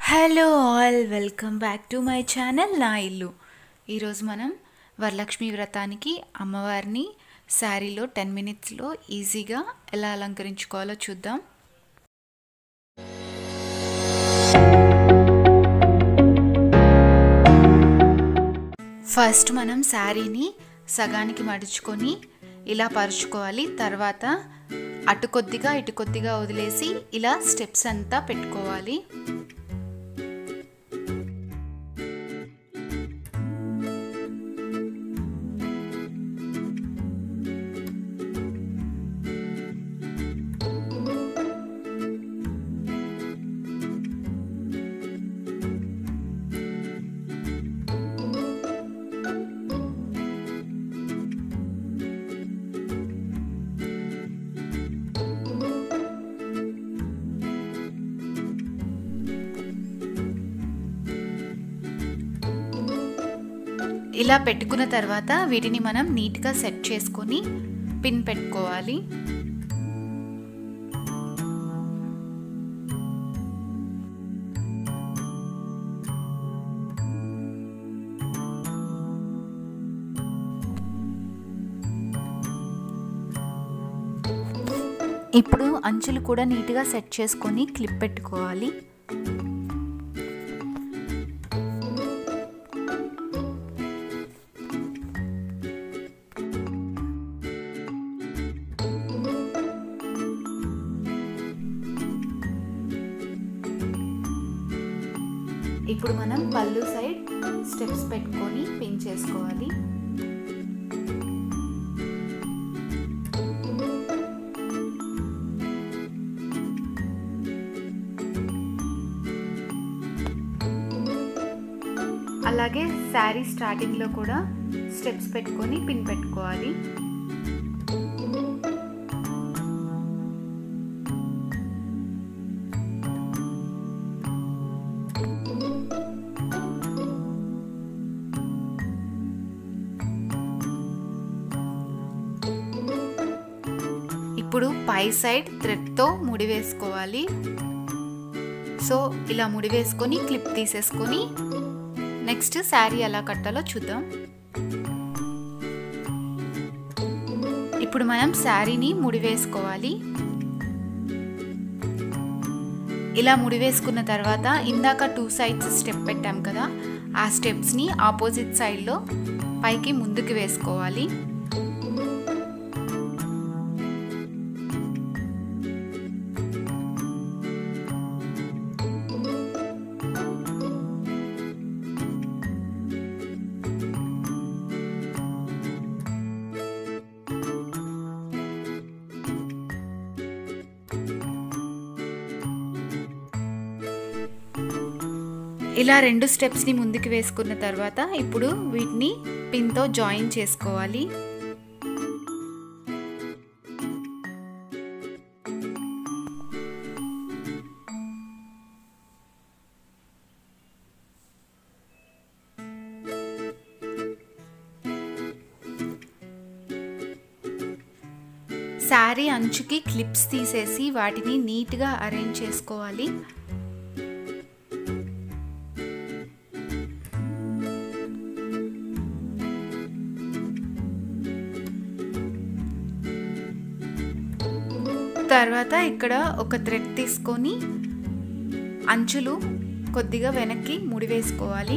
Hello all welcome back to my channel నా ఇల్లు ఈరోజు మనం వరలక్ష్మి వ్రతానికి అమ్మవారిని శారీలో టెన్ మినిట్స్లో ఈజీగా ఎలా అలంకరించుకోవాలో చూద్దాం ఫస్ట్ మనం శారీని సగానికి మడుచుకొని ఇలా పరుచుకోవాలి తర్వాత అటు కొద్దిగా ఇటు కొద్దిగా వదిలేసి ఇలా స్టెప్స్ అంతా పెట్టుకోవాలి ఇలా పెట్టుకున్న తర్వాత వీటిని మనం నీట్గా సెట్ చేసుకొని పిన్ పెట్టుకోవాలి ఇప్పుడు అంచులు కూడా నీట్గా సెట్ చేసుకొని క్లిప్ పెట్టుకోవాలి ఇప్పుడు మనం పళ్ళు సైడ్ స్టెప్స్ పెట్టుకొని పిన్ చేసుకోవాలి అలాగే శారీ స్టార్టింగ్లో కూడా స్టెప్స్ పెట్టుకొని పిన్ పెట్టుకోవాలి ఇప్పుడు పై సైడ్ థ్రెడ్తో ముడి వేసుకోవాలి సో ఇలా ముడి వేసుకొని క్లిప్ తీసేసుకొని నెక్స్ట్ శారీ ఎలా కట్టాలో చూద్దాం ఇప్పుడు మనం శారీని ముడి వేసుకోవాలి ఇలా ముడి వేసుకున్న తర్వాత ఇందాక టూ సైడ్స్ స్టెప్ పెట్టాం కదా ఆ స్టెప్స్ని ఆపోజిట్ సైడ్లో పైకి ముందుకు వేసుకోవాలి ఇలా రెండు స్టెప్స్ని ముందుకు వేసుకున్న తర్వాత ఇప్పుడు వీటిని పిన్తో జాయిన్ చేసుకోవాలి శారీ అంచుకి క్లిప్స్ తీసేసి వాటిని నీట్గా అరేంజ్ చేసుకోవాలి తర్వాత ఇక్కడ ఒక థ్రెడ్ తీసుకొని అంచులు కొద్దిగా వెనక్కి ముడివేసుకోవాలి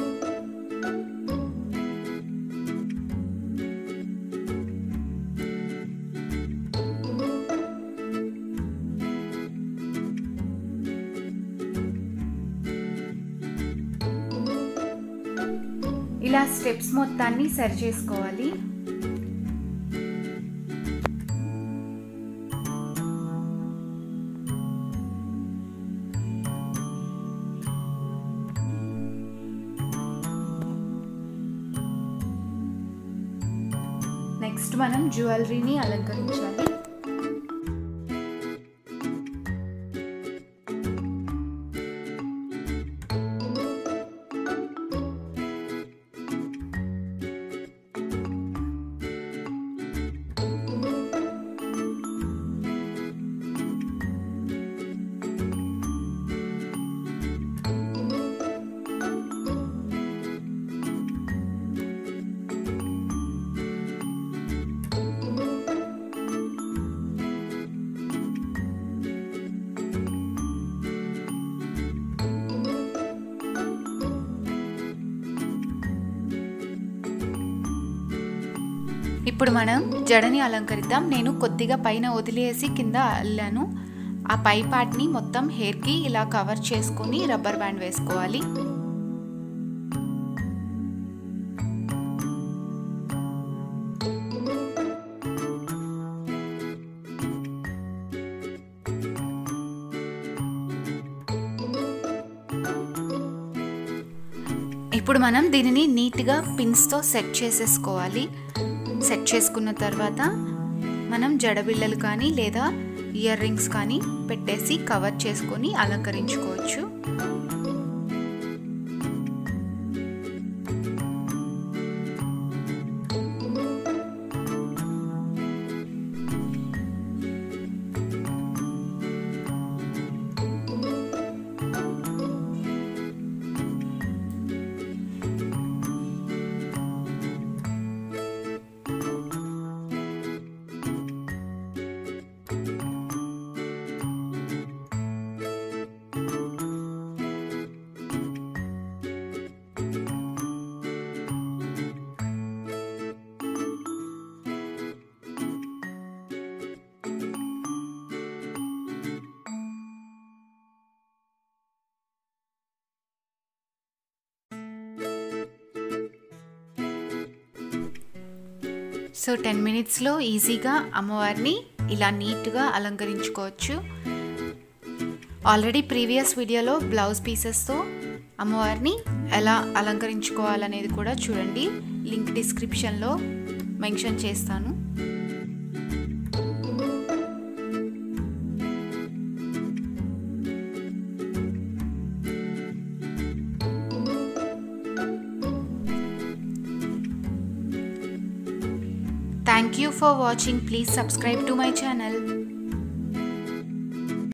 ఇలా స్టెప్స్ మొత్తాన్ని సరి చేసుకోవాలి నెక్స్ట్ మనం జ్యువెలరీని అలంకరించాలి ఇప్పుడు మనం జడని అలంకరిద్దాం నేను కొద్దిగా పైన వదిలేసి కింద అల్లాను ఆ పై పార్ట్ని మొత్తం హెయిర్కి ఇలా కవర్ చేసుకొని రబ్బర్ బ్యాండ్ వేసుకోవాలి ఇప్పుడు మనం దీనిని నీట్గా పిన్స్తో సెట్ చేసేసుకోవాలి సెట్ చేసుకున్న తర్వాత మనం జడబిళ్ళలు కానీ లేదా ఇయర్ రింగ్స్ కానీ పెట్టేసి కవర్ చేసుకొని అలంకరించుకోవచ్చు సో టెన్ మినిట్స్లో ఈజీగా అమ్మవారిని ఇలా నీట్గా అలంకరించుకోవచ్చు ఆల్రెడీ ప్రీవియస్ వీడియోలో బ్లౌజ్ పీసెస్తో అమ్మవారిని ఎలా అలంకరించుకోవాలనేది కూడా చూడండి లింక్ డిస్క్రిప్షన్లో మెన్షన్ చేస్తాను Thank you for watching. Please subscribe to my channel.